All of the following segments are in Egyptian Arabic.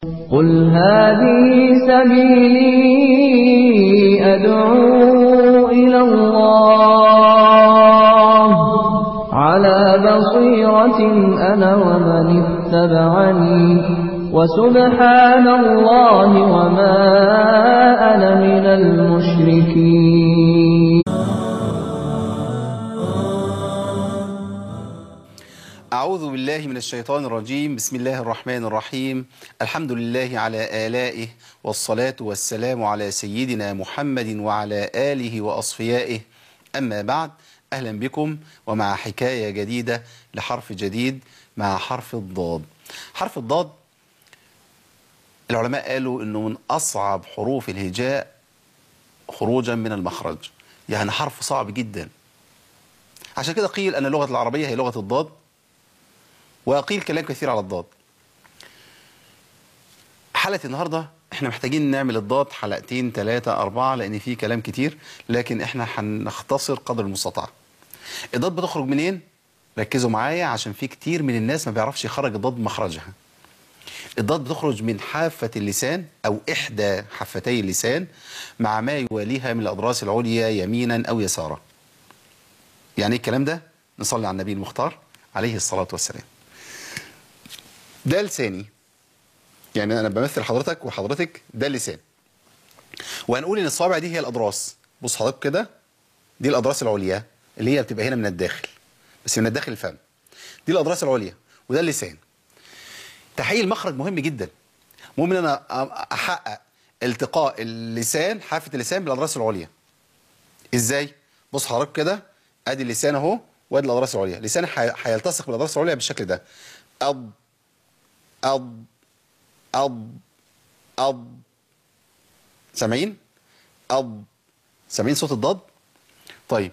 قل هذه سبيلي أدعو إلى الله على بصيرة أنا ومن اتبعني وسبحان الله وما أنا من المشركين أعوذ بالله من الشيطان الرجيم بسم الله الرحمن الرحيم الحمد لله على آلائه والصلاة والسلام على سيدنا محمد وعلى آله وأصفيائه أما بعد أهلا بكم ومع حكاية جديدة لحرف جديد مع حرف الضاد حرف الضاد العلماء قالوا أنه من أصعب حروف الهجاء خروجا من المخرج يعني حرف صعب جدا عشان كده قيل أن اللغة العربية هي لغة الضاد وقيل كلام كثير على الضاد حلقة النهاردة احنا محتاجين نعمل الضاد حلقتين ثلاثة أربعة لأن في كلام كتير لكن احنا هنختصر قدر المستطاع الضاد بتخرج منين؟ ركزوا معايا عشان في كتير من الناس ما بيعرفش يخرج الضاد مخرجها الضاد بتخرج من حافة اللسان أو إحدى حفتي اللسان مع ما يواليها من الأضراس العليا يمينا أو يسارا يعني ايه الكلام ده؟ نصلي على النبي المختار عليه الصلاة والسلام ده لساني يعني انا بمثل حضرتك وحضرتك ده اللسان وهنقول ان الصوابع دي هي الاضراس بص حضرتك كده دي الاضراس العليا اللي هي بتبقى هنا من الداخل بس من الداخل الفم دي الاضراس العليا وده اللسان تحقيق المخرج مهم جدا مهم ان انا احقق التقاء اللسان حافه اللسان بالاضراس العليا ازاي بص حضرتك كده ادي اللسان اهو وادي الاضراس العليا لساني هيلتصق بالاضراس العليا بالشكل ده أض أض أض أض سامعين؟ أض سامعين صوت الضاد؟ طيب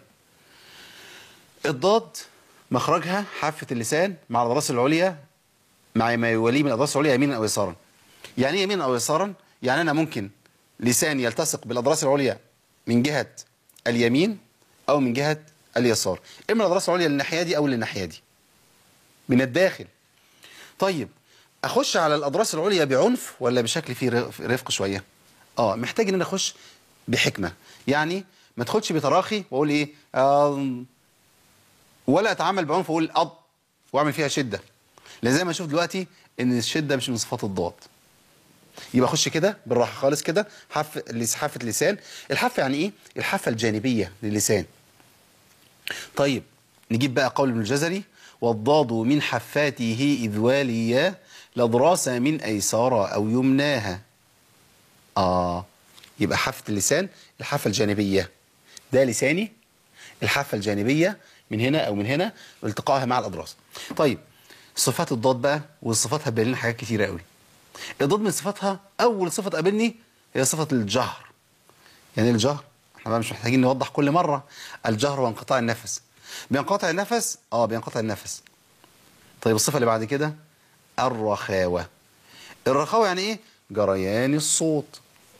الضاد مخرجها حافة اللسان مع الأضراس العليا مع ما يواليه من الأضراس العليا يمينا أو يسارا يعني ايه يمينا أو يسارا؟ يعني أنا ممكن لساني يلتصق بالأضراس العليا من جهة اليمين أو من جهة اليسار إما الأضراس العليا للناحية دي أو للناحية دي من الداخل طيب اخش على الاضراس العليا بعنف ولا بشكل فيه رفق شويه اه محتاج ان انا اخش بحكمه يعني ما ادخلش بتراخي واقول ايه آه ولا اتعامل بعنف واقول اب واعمل فيها شده لان زي ما اشوف دلوقتي ان الشده مش من صفات الضاد يبقى اخش كده بالراحه خالص كده حف حافه اللسان الحافه يعني ايه الحافه الجانبيه للسان طيب نجيب بقى قول ابن الجزري والضاد من حفاته إذ واليا لضراس من أيسارا أو يمناها آه يبقى حافة اللسان الحافة الجانبية ده لساني الحافة الجانبية من هنا أو من هنا والتقائها مع الأضراس طيب صفات الضاد بقى والصفات هتبين لنا حاجات كتيرة قوي الضاد من صفاتها أول صفة تقابلني هي صفة الجهر يعني ايه الجهر احنا بقى مش محتاجين نوضح كل مرة الجهر وانقطاع النفس بينقطع النفس اه بينقطع النفس طيب الصفة اللي بعد كده الرخاوة الرخاوة يعني ايه جريان الصوت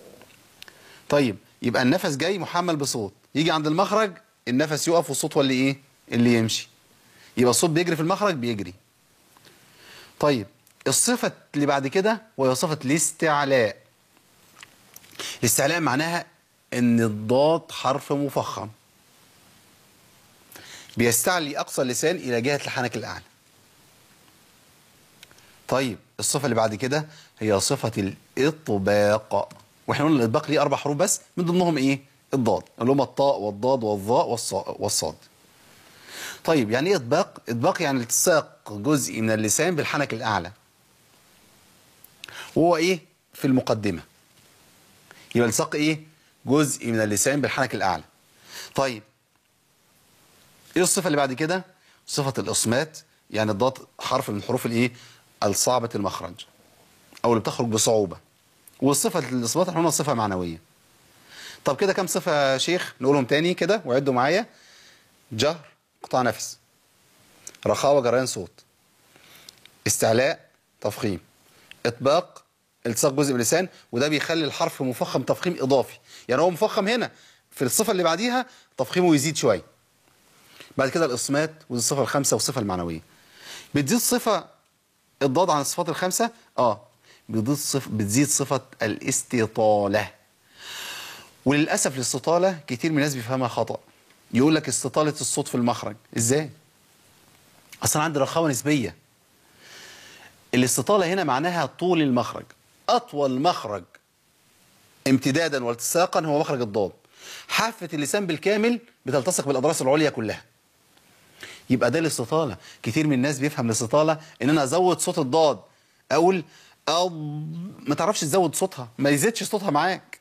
طيب يبقى النفس جاي محمل بصوت يجي عند المخرج النفس يقف والصوت هو اللي ايه اللي يمشي يبقى الصوت بيجري في المخرج بيجري طيب الصفة اللي بعد كده وهي صفة الاستعلاء الاستعلاء معناها ان الضاد حرف مفخم بيستعلي أقصى اللسان إلى جهة الحنك الأعلى طيب الصفة اللي بعد كده هي صفة الإطباق وإحنا قلنا الإطباق ليه أربع حروف بس من ضمنهم إيه؟ الضاد اللي هم الطاء والضاد والظاء والصاد طيب يعني إيه إطباق؟ إطباق يعني التصاق جزء من اللسان بالحنك الأعلى وهو إيه؟ في المقدمة يبقى التصاق إيه؟ جزء من اللسان بالحنك الأعلى طيب ايه الصفة اللي بعد كده صفة الإصمات يعني الضاد حرف من الحروف الايه الصعبة المخرج او اللي بتخرج بصعوبة والصفة الإصمات احنا قلنا صفة معنوية طب كده كام صفة يا شيخ نقولهم تاني كده وعدوا معايا جهر قطاع نفس رخاوة جريان صوت استعلاء تفخيم اطباق التصاق جزء من اللسان وده بيخلي الحرف مفخم تفخيم اضافي يعني هو مفخم هنا في الصفة اللي بعديها تفخيمه يزيد شوية بعد كده الإصمات ودي الصفة الخامسة والصفة المعنوية بتزيد صفة الضاد عن الصفات الخمسة اه بتزيد صف بتزيد صفه الاستطاله وللاسف الاستطاله كتير من الناس بيفهمها خطا يقول لك استطاله الصوت في المخرج ازاي اصلا عندي رخاوه نسبيه الاستطاله هنا معناها طول المخرج اطول مخرج امتدادا والتصاقا هو مخرج الضاد حافه اللسان بالكامل بتلتصق بالاضراس العليا كلها يبقى ده الاستطاله كتير من الناس بيفهم الاستطاله ان انا ازود صوت الضاد اقول أو ما تعرفش تزود صوتها ما يزيدش صوتها معاك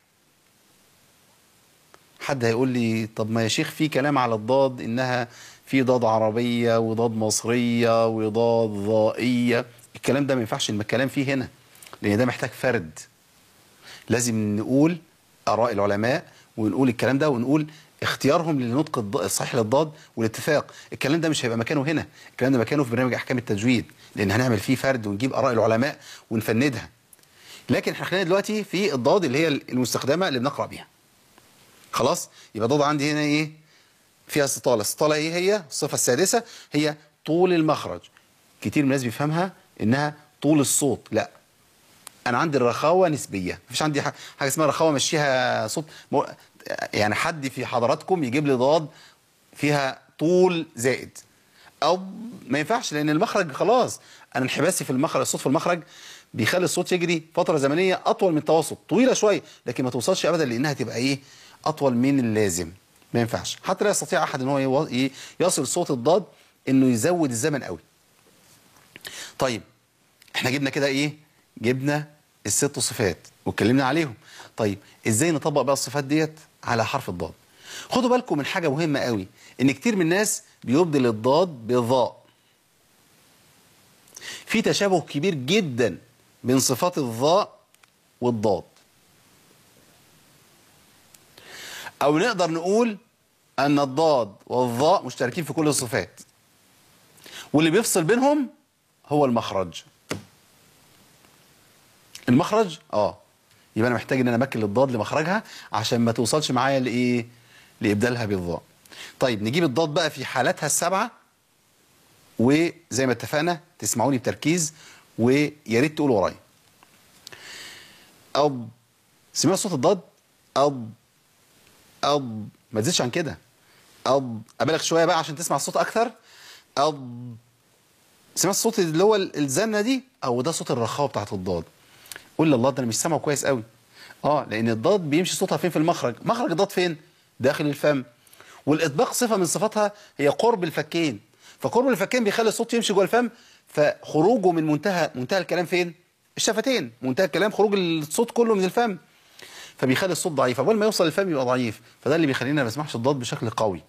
حد هيقول لي طب ما يا شيخ في كلام على الضاد انها في ضاد عربيه وضاد مصريه وضاد ضائيه الكلام ده ما ينفعش الكلام فيه هنا لان ده محتاج فرد لازم نقول اراء العلماء ونقول الكلام ده ونقول اختيارهم للنطق الض- الصحيح للضاد والاتفاق الكلام ده مش هيبقى مكانه هنا الكلام ده مكانه في برنامج احكام التجويد لان هنعمل فيه فرد ونجيب اراء العلماء ونفندها لكن احنا خلينا دلوقتي في الضاد اللي هي المستخدمه اللي بنقرا بيها خلاص يبقى ضاد عندي هنا ايه فيها استطاله استطاله ايه هي الصفه السادسه هي طول المخرج كتير من الناس بيفهمها انها طول الصوت لا انا عندي الرخاوه نسبيه مفيش عندي ح- حاجه اسمها رخاوه مشيها صوت مو- يعني حد في حضراتكم يجيب لي ضاد فيها طول زائد او ما ينفعش لان المخرج خلاص انا انحباسي في المخرج الصوت في المخرج بيخلي الصوت يجري فتره زمنيه اطول من التوسط طويله شويه لكن ما توصلش ابدا لانها تبقى ايه اطول من اللازم ما ينفعش حتى لا يستطيع احد ان هو يو- ي- يصل صوت الضاد انه يزود الزمن قوي طيب احنا جبنا كده ايه جبنا الست صفات واتكلمنا عليهم طيب ازاي نطبق بقى الصفات ديت على حرف الضاد خدوا بالكم من حاجه مهمه قوي ان كتير من الناس بيبدل الضاد بضاء في تشابه كبير جدا بين صفات الضاء والضاد او نقدر نقول ان الضاد والضاء مشتركين في كل الصفات واللي بيفصل بينهم هو المخرج المخرج اه يبقى انا محتاج ان انا امكن الضاد لمخرجها عشان ما توصلش معايا لايه لابدالها بالضاء طيب نجيب الضاد بقى في حالاتها السبعه وزي ما اتفقنا تسمعوني بتركيز ويا ريت تقولوا ورايا أب سمعوا صوت الضاد أب أب ما تزيدش عن كده أب أبالغ شوية بقى عشان تسمع الصوت أكثر أب سمعت الصوت اللي هو الزنة دي أو ده صوت الرخاوة بتاعت الضاد قول لي الله ده أنا مش سامعه كويس قوي اه لأن الضاد بيمشي صوتها فين في المخرج مخرج الضاد فين داخل الفم والإطباق صفة من صفاتها هي قرب الفكين فقرب الفكين بيخلي الصوت يمشي جوه الفم فخروجه من منتهى منتهى الكلام فين الشفتين منتهى الكلام خروج الصوت كله من الفم فبيخلي الصوت ضعيف اول ما يوصل للفم يبقى ضعيف فده اللي بيخليني ما بسمعش الضاد بشكل قوي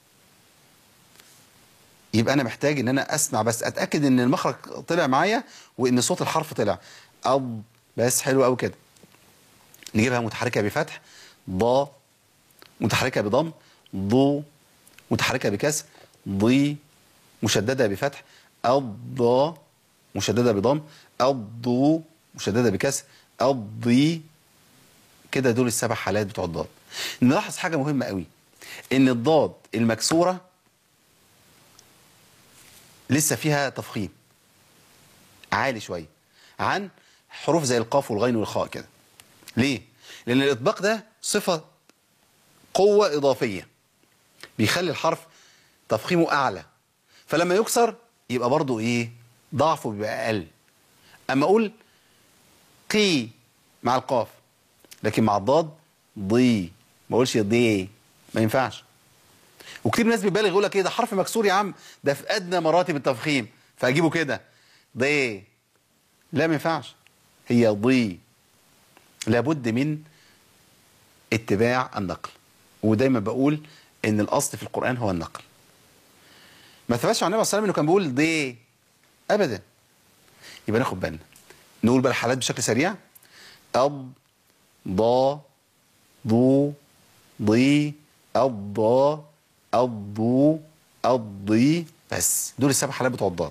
يبقى انا محتاج ان انا اسمع بس اتاكد ان المخرج طلع معايا وان صوت الحرف طلع اب بس حلو قوي كده نجيبها متحركه بفتح ضا متحركه بضم ضو متحركه بكسر ضي مشدده بفتح الضا مشدده بضم الضو مشدده بكسر الضي كده دول السبع حالات بتوع الضاد نلاحظ حاجه مهمه قوي ان الضاد المكسوره لسه فيها تفخيم عالي شويه عن حروف زي القاف والغين والخاء كده ليه لان الاطباق ده صفه قوه اضافيه بيخلي الحرف تفخيمه اعلى فلما يكسر يبقى برضو ايه ضعفه بيبقى اقل اما اقول قي مع القاف لكن مع الضاد ضي ما اقولش ضي ما ينفعش وكتير ناس بيبالغ يقول لك ايه ده حرف مكسور يا عم ده في ادنى مراتب التفخيم فاجيبه كده ضي لا ما ينفعش هي ضي لابد من اتباع النقل ودايما بقول ان الاصل في القران هو النقل ما ثبتش عن النبي صلى الله عليه وسلم انه كان بيقول ضي ابدا يبقى ناخد بالنا نقول بقى الحالات بشكل سريع أب ضا ضو ضي الضا الضو الضي بس دول السبع حالات بتوع الضاد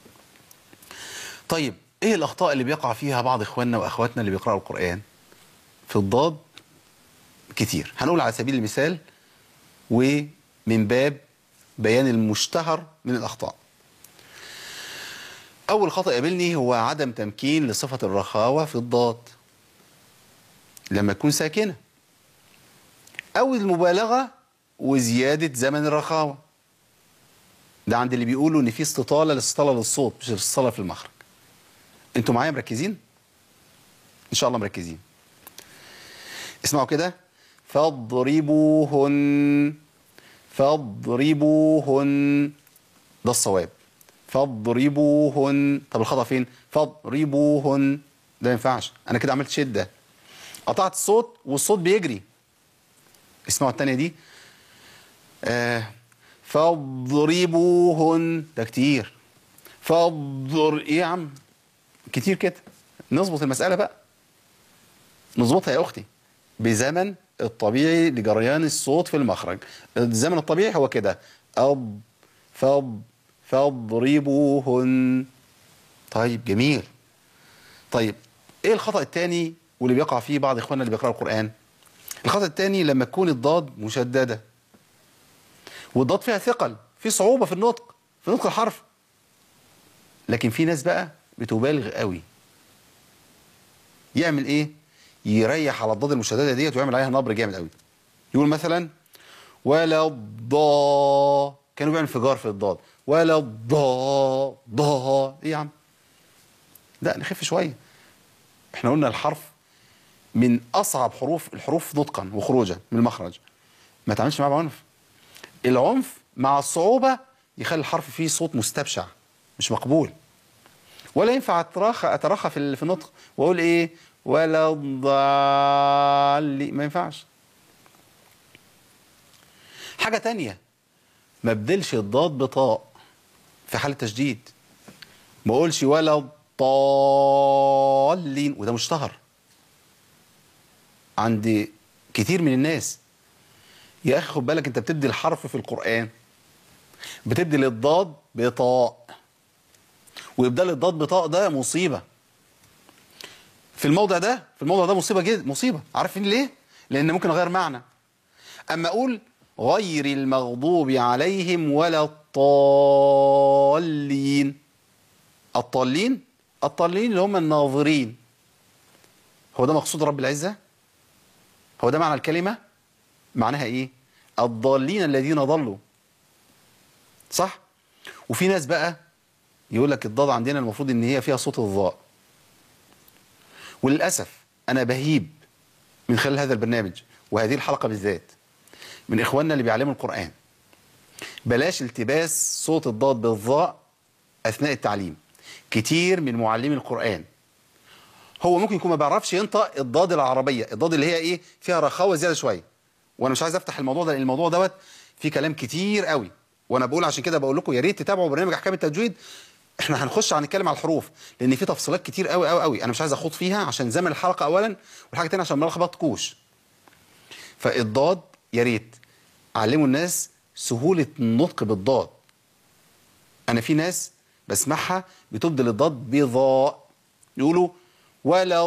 طيب ايه الاخطاء اللي بيقع فيها بعض اخواننا واخواتنا اللي بيقراوا القران في الضاد كتير هنقول على سبيل المثال ومن باب بيان المشتهر من الاخطاء أول خطأ يقابلني هو عدم تمكين لصفة الرخاوة في الضاد لما تكون ساكنة أو المبالغة وزيادة زمن الرخاوة ده عند اللي بيقولوا إن في استطالة الاستطالة للصوت مش الاستطالة في المخرج أنتوا معايا مركزين؟ إن شاء الله مركزين اسمعوا كده فاضربوهن فاضربوهن ده الصواب فاضربوهن طب الخطأ فين فاضربوهن ده ما ينفعش انا كده عملت شده قطعت الصوت والصوت بيجري اسمعوا الثانيه دي آه فاضربوهن ده كتير فاضر ايه يا عم كتير كده نظبط المساله بقى نظبطها يا اختي بزمن الطبيعي لجريان الصوت في المخرج الزمن الطبيعي هو كده أب فض فاضربوهن طيب جميل طيب ايه الخطأ الثاني واللي بيقع فيه بعض اخواننا اللي بيقرأوا القرآن الخطأ الثاني لما تكون الضاد مشددة والضاد فيها ثقل في صعوبة في النطق في نطق الحرف لكن في ناس بقى بتبالغ قوي يعمل ايه يريح على الضاد المشدده ديت ويعمل عليها نبر جامد قوي يقول مثلا ولا الضا كانوا بيعمل انفجار في الضاد ولا الضا ضا ايه يا عم لا نخف شويه احنا قلنا الحرف من اصعب حروف الحروف نطقا وخروجا من المخرج ما تعملش معاه بعنف العنف مع الصعوبه يخلي الحرف فيه صوت مستبشع مش مقبول ولا ينفع اتراخى اتراخى في ال- في النطق واقول ايه ولا الضالين ما ينفعش حاجه تانية ما بدلش الضاد بطاء في حاله تشديد ما اقولش ولا الضالين وده مشتهر عند كتير من الناس يا اخي خد بالك انت بتبدي الحرف في القران بتبدل الضاد بطاء وابدال الضاد بطاء ده مصيبه في الموضع ده في الموضع ده مصيبه جدا مصيبه عارفين ليه لان ممكن اغير معنى اما اقول غير المغضوب عليهم ولا الضالين الضالين الضالين اللي هم الناظرين هو ده مقصود رب العزه هو ده معنى الكلمه معناها ايه الضالين الذين ضلوا صح وفي ناس بقى يقول لك الضاد عندنا المفروض ان هي فيها صوت الضاء وللاسف انا بهيب من خلال هذا البرنامج وهذه الحلقه بالذات من اخواننا اللي بيعلموا القران بلاش التباس صوت الضاد بالضاء اثناء التعليم كتير من معلمي القران هو ممكن يكون ما بيعرفش ينطق الضاد العربيه الضاد اللي هي ايه فيها رخاوه زياده شويه وانا مش عايز افتح الموضوع ده لان الموضوع دوت فيه كلام كتير قوي وانا بقول عشان كده بقول لكم يا ريت تتابعوا برنامج احكام التجويد احنا هنخش هنتكلم على الحروف لان في تفصيلات كتير قوي قوي قوي انا مش عايز اخوض فيها عشان زمن الحلقه اولا والحاجه الثانيه عشان ما لخبطكوش فالضاد يا ريت علموا الناس سهوله النطق بالضاد انا في ناس بسمعها بتبدل الضاد بضاء يقولوا ولا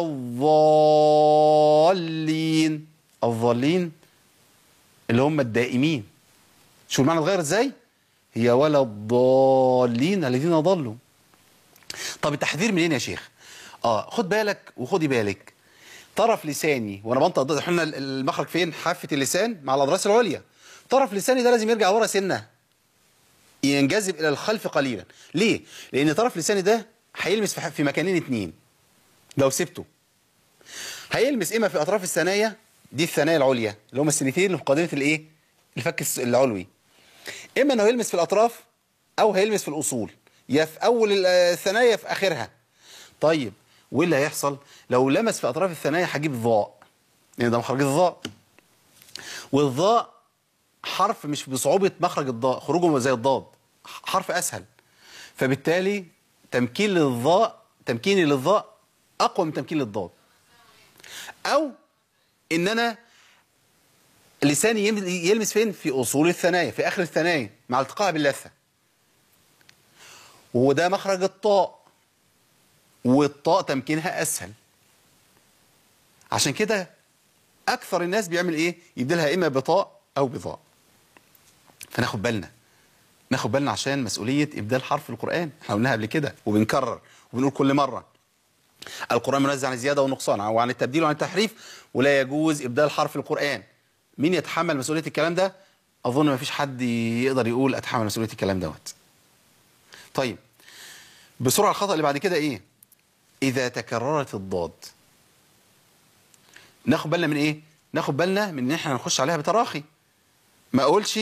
الضالين الضالين اللي هم الدائمين شو المعنى اتغير ازاي هي ولا الضالين الذين ضلوا طب التحذير منين يا شيخ اه خد بالك وخدي بالك طرف لساني وانا بنطق الضاد احنا المخرج فين حافه اللسان مع الاضراس العليا طرف لساني ده لازم يرجع ورا سنه ينجذب الى الخلف قليلا ليه لان طرف لساني ده هيلمس في ح- في مكانين اتنين لو سبته هيلمس اما في اطراف الثنايا دي الثنايا العليا اللي هم السنتين اللي في قادمه الايه الفك الس- العلوي اما انه يلمس في الاطراف او هيلمس في الاصول يا في اول ال- الثنايا يا في اخرها طيب وايه اللي هيحصل لو لمس في اطراف الثنايا هجيب ضاء لان ده مخرج الضاء والضاء حرف مش بصعوبه مخرج الضاء خروجه زي الضاد حرف اسهل فبالتالي تمكين للضاء تمكيني للضاء اقوى من تمكين للضاد او ان انا لساني يم- يلمس فين في اصول الثنايا في اخر الثنايا مع التقائها باللثه وده مخرج الطاء والطاء تمكينها اسهل عشان كده اكثر الناس بيعمل ايه يبدلها اما بطاء او بضاء فناخد بالنا ناخد بالنا عشان مسؤوليه ابدال حرف في القران احنا قلناها قبل كده وبنكرر وبنقول كل مره القران منزه عن الزياده والنقصان وعن التبديل وعن التحريف ولا يجوز ابدال حرف في القران مين يتحمل مسؤوليه الكلام ده اظن ما فيش حد يقدر يقول اتحمل مسؤوليه الكلام دوت طيب بسرعه الخطا اللي بعد كده ايه اذا تكررت الضاد ناخد بالنا من ايه ناخد بالنا من ان احنا هنخش عليها بتراخي ما اقولش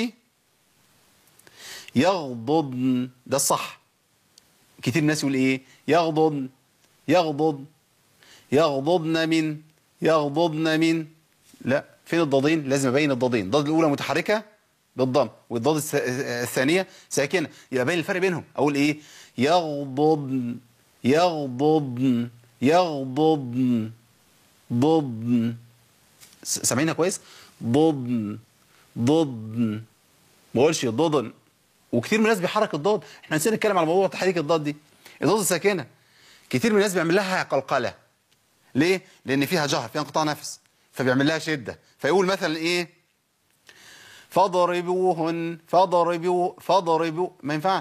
يغضضن ده الصح كتير ناس يقول ايه يغضضن يغضض يغضضن من يغضضن من لا فين الضادين لازم ابين الضادين الضاد الاولى متحركه بالضم والضاد الس- الثانيه ساكنه يبقى باين الفرق بينهم اقول ايه يغضضن يغضضن يغضضن ضضن س- سامعينها كويس ضضن ضضن ما اقولش ضضن وكتير من الناس بيحرك الضاد احنا نسينا نتكلم على موضوع تحريك الضاد دي الضاد الساكنه كتير من الناس بيعمل لها قلقله ليه لان فيها جهر فيها انقطاع نفس فبيعمل لها شده فيقول مثلا ايه فاضربوهن فاضربوا فاضربوا ما ينفعش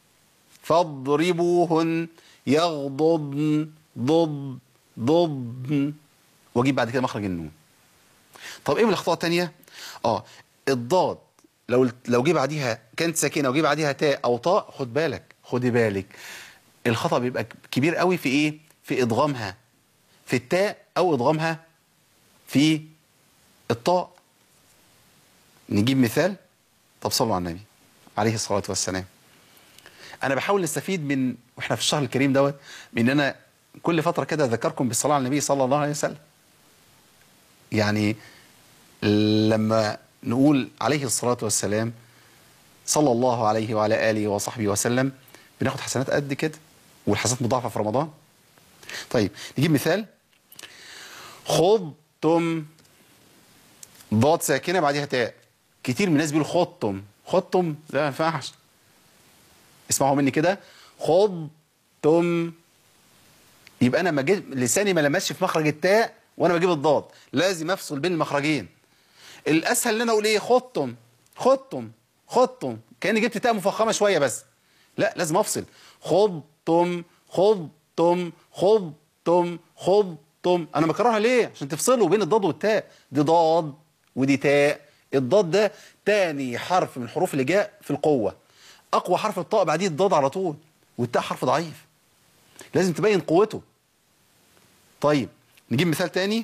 فاضربوهن يغضضن ضب ضب واجيب بعد كده مخرج النون طب ايه من الاخطاء الثانيه اه الضاد لو لو جه بعديها كانت ساكنه وجه بعديها تاء او طاء خد بالك خدي بالك الخطا بيبقى كبير قوي في ايه في ادغامها في التاء او ادغامها في الطاء نجيب مثال طب صلوا على النبي عليه الصلاه والسلام انا بحاول نستفيد من واحنا في الشهر الكريم دوت من ان انا كل فتره كده اذكركم بالصلاه على النبي صلى الله عليه وسلم يعني لما نقول عليه الصلاه والسلام صلى الله عليه وعلى اله وصحبه وسلم بناخد حسنات قد كده والحسنات مضاعفه في رمضان طيب نجيب مثال خضتم ضاد ساكنه بعدها تاء كتير من الناس بيقول خضتم خضتم لا ما ينفعش اسمعوا مني كده خضتم يبقى انا ما جيت لساني ما لمسش في مخرج التاء وانا بجيب الضاد لازم افصل بين المخرجين الاسهل ان انا اقول ايه خضتم خضتم خضتم كاني جبت تاء مفخمه شويه بس لا لازم افصل خضتم خضتم خضتم خضتم انا بكررها ليه عشان تفصلوا بين الضاد والتاء دي ضاد ودي تاء الضاد ده تاني حرف من الحروف اللي جاء في القوه اقوى حرف الطاء بعديه الضاد على طول والتاء حرف ضعيف لازم تبين قوته طيب نجيب مثال تاني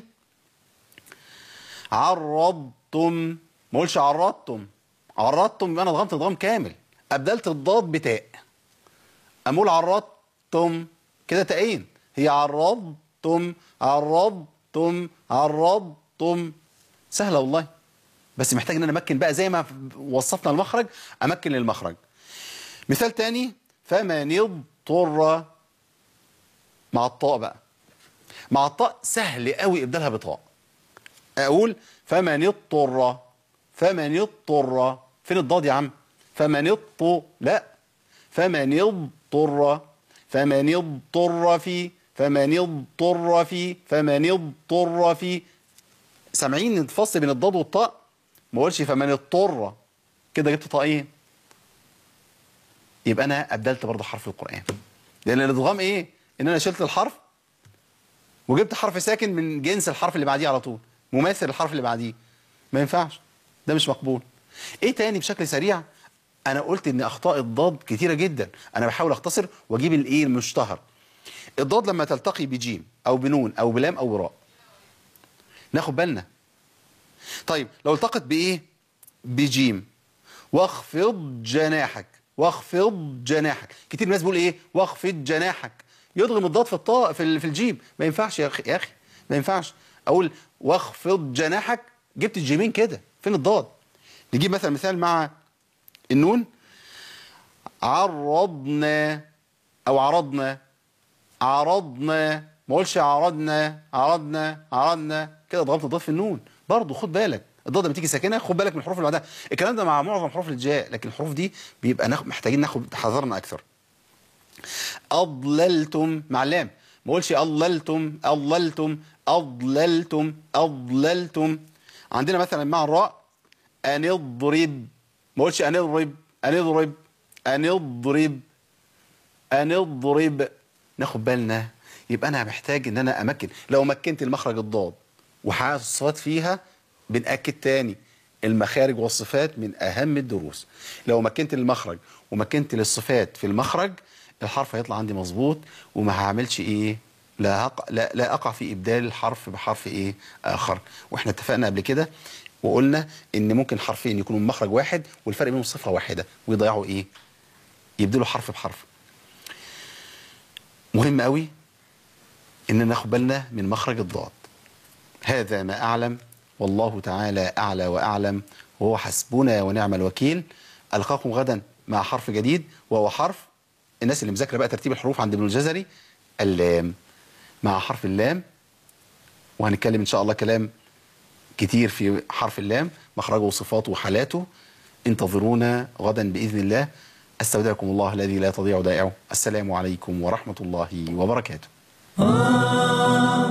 عرضتم ما اقولش عرضتم عرضتم يبقى انا ضغمت ضغم كامل ابدلت الضاد بتاء امول عرضتم كده تاءين هي عرضتم عرضتم عرضتم سهله والله بس محتاج ان انا امكن بقى زي ما وصفنا المخرج امكن للمخرج مثال تاني فمن اضطر مع الطاء بقى مع الطاء سهل قوي ابدالها بطاء اقول فمن اضطر فمن اضطر فين الضاد يا عم فمن اضطر لا فمن اضطر فمن اضطر في فمن اضطر في فمن اضطر في سامعين الفصل بين الضاد والطاء ما اقولش فمن اضطر كده جبت طاقين يبقى انا ابدلت برضه حرف القران لان الادغام ايه ان انا شلت الحرف وجبت حرف ساكن من جنس الحرف اللي بعديه على طول مماثل الحرف اللي بعديه ما ينفعش ده مش مقبول ايه تاني بشكل سريع انا قلت ان اخطاء الضاد كتيره جدا انا بحاول اختصر واجيب الايه المشتهر الضاد لما تلتقي بجيم او بنون او بلام او براء ناخد بالنا طيب لو التقت بايه بجيم واخفض جناحك واخفض جناحك كتير ناس بيقول ايه واخفض جناحك يضغم الضاد في الطاء في ال- في الجيم ما ينفعش يا اخي يا اخي ما ينفعش اقول واخفض جناحك جبت الجيمين كده فين الضاد نجيب مثلا مثال مع النون عرضنا او عرضنا عرضنا ما اقولش عرضنا عرضنا عرضنا كده ضغمت الضاد في النون برضه خد بالك الضاد لما تيجي ساكنه خد بالك من الحروف اللي بعدها الكلام ده مع معظم حروف الجاء لكن الحروف دي بيبقى ناخد محتاجين ناخد حذرنا اكثر اضللتم مع اللام ما اقولش اضللتم اضللتم اضللتم اضللتم عندنا مثلا مع الراء ان اضرب ما اقولش ان اضرب ان اضرب أن اضرب أن اضرب ناخد بالنا يبقى أنا محتاج إن أنا أمكن لو مكنت المخرج الضاد وحققت الصفات فيها بنأكد تاني المخارج والصفات من أهم الدروس لو مكنت المخرج ومكنت للصفات في المخرج الحرف هيطلع عندي مظبوط وما هعملش إيه لا, هق... لا لا أقع في إبدال الحرف بحرف إيه آخر وإحنا اتفقنا قبل كده وقلنا إن ممكن حرفين يكونوا من مخرج واحد والفرق بينهم صفة واحدة ويضيعوا إيه يبدلوا حرف بحرف مهم قوي ان ناخد بالنا من مخرج الضاد هذا ما اعلم والله تعالى اعلى واعلم وهو حسبنا ونعم الوكيل القاكم غدا مع حرف جديد وهو حرف الناس اللي مذاكره بقى ترتيب الحروف عند ابن الجزري اللام مع حرف اللام وهنتكلم ان شاء الله كلام كتير في حرف اللام مخرجه وصفاته وحالاته انتظرونا غدا باذن الله استودعكم الله الذي لا تضيع ودائعه السلام عليكم ورحمه الله وبركاته Ah